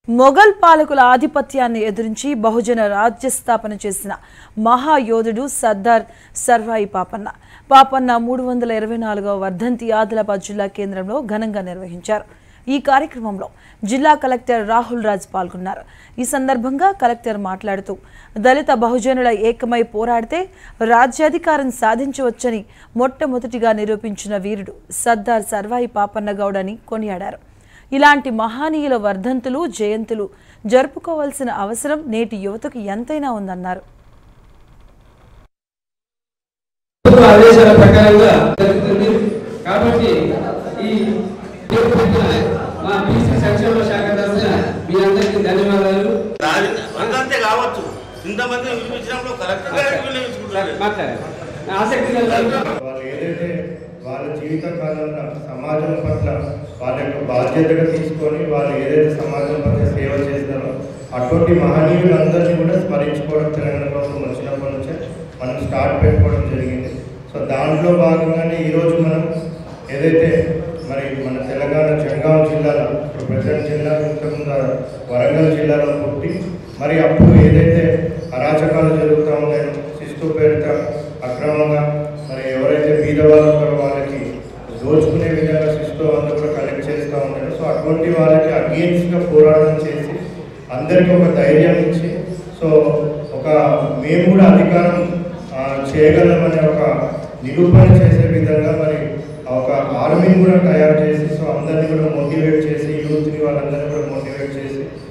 మొఘల్ పాలకుల ఆధిపత్యాన్ని ఎదిరించి బహుజన రాజ్య స్థాపన చేసిన మహాయోధుడు సర్దార్ సర్వాయి పాపన్న పాపన్న మూడు వందల ఇరవై నాలుగవ వర్ధంతి ఆదిలాబాద్ జిల్లా కేంద్రంలో ఘనంగా నిర్వహించారు ఈ కార్యక్రమంలో జిల్లా కలెక్టర్ రాహుల్ రాజ్ పాల్గొన్నారు ఈ సందర్భంగా కలెక్టర్ మాట్లాడుతూ దళిత బహుజనుల ఏకమై పోరాడితే రాజ్యాధికారం సాధించవచ్చని మొట్టమొదటిగా నిరూపించిన వీరుడు సర్దార్ సర్వాయి పాపన్న గౌడ్ అని కొనియాడారు ఇలాంటి మహానీయుల వర్ధంతులు జయంతులు జరుపుకోవాల్సిన అవసరం నేటి యువతకు ఎంతైనా ఉందన్నారు ప్రభుత్వ ఆదేశాల ప్రకారంగా జరుగుతుంది కాబట్టి ఈ పేరు పెట్టిన మా బీసీ సంక్షేమ శాఖ తరఫున మీ అందరికీ ధన్యవాదాలు రాజ- అంతే కావచ్చు ఇంతమంది వినిపించినప్పుడు కరెక్ట్ గా వినిపించుకుంటారు మాట్లాడండి ఆసక్తి గల వాళ్ళు వాళ్ళు ఏదైతే వాళ్ళ జీవిత కాలంలో సమాజం పట్ల వాళ్ళ యొక్క బాధ్యతగా తీసుకొని వాళ్ళు ఏదైతే సమాజం పట్ల సేవ చేస్తారో అటువంటి మహనీయులందరినీ కూడా స్మరించుకోవడం తెలంగాణ ప్రభుత్వం వచ్చినప్పటి నుంచే మనం స్టార్ట్ పెట్టుకోవడం జరిగింది సో దాంట్లో భాగంగానే ఈరోజు మనం ఏదైతే మరి మన తెలంగాణ జనగాం జిల్లాలో ఇప్పుడు ప్రజెంట్ జిల్లా ఇంతకుముందు వరంగల్ జిల్లాలో పుట్టి మరి అప్పుడు ఏదైతే అరాచకాలు జరుగుతూ ఉన్నాయో శిస్తు పేరిట అక్రమంగా మరి ఎవరైతే బీద వాళ్ళు ఉంటారో వాళ్ళకి దోచుకునే విధంగా శిస్తు అంతా కూడా కలెక్ట్ చేస్తూ ఉంటారు సో అటువంటి వాళ్ళకి అగేన్స్ట్గా పోరాటం చేసి అందరికీ ఒక ధైర్యం ఇచ్చి సో ఒక మేము కూడా అధికారం ఆ, చేయగలమనే ఒక నిరూపణ చేసే విధంగా మరి ఒక ఆర్మీని కూడా తయారు చేసి సో అందరినీ కూడా మోటివేట్ చేసి యూత్ని వాళ్ళందరినీ కూడా మోటివేట్ చేసి